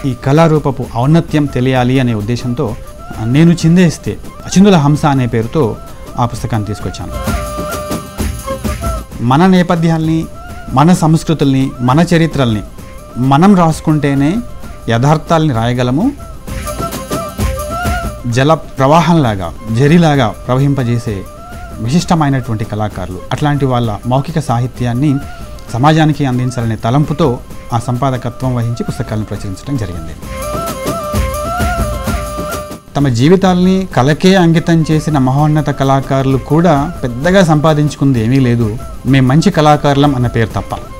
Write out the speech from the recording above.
ఈ కళారూపపు ఔన్నత్యం తెలియాలి అనే ఉద్దేశంతో ఆ, నేను చిందేస్తే అచిందుల హంస అనే పేరుతో ఆ పుస్తకాన్ని తీసుకొచ్చాను మన నేపథ్యాల్ని మన సంస్కృతుల్ని మన చరిత్రల్ని మనం రాసుకుంటేనే యథార్థాల్ని రాయగలము జల ప్రవాహంలాగా జరిలాగా ప్రవహింపజేసే విశిష్టమైనటువంటి కళాకారులు అట్లాంటి వాళ్ళ మౌఖిక సాహిత్యాన్ని సమాజానికి అందించాలనే తలంపుతో ఆ సంపాదకత్వం వహించి పుస్తకాలను ప్రచురించడం జరిగింది తమ జీవితాల్ని కళకే అంకితం చేసిన మహోన్నత కళాకారులు కూడా పెద్దగా సంపాదించుకుంది ఏమీ లేదు మేము మంచి కళాకారులం అన్న పేరు తప్ప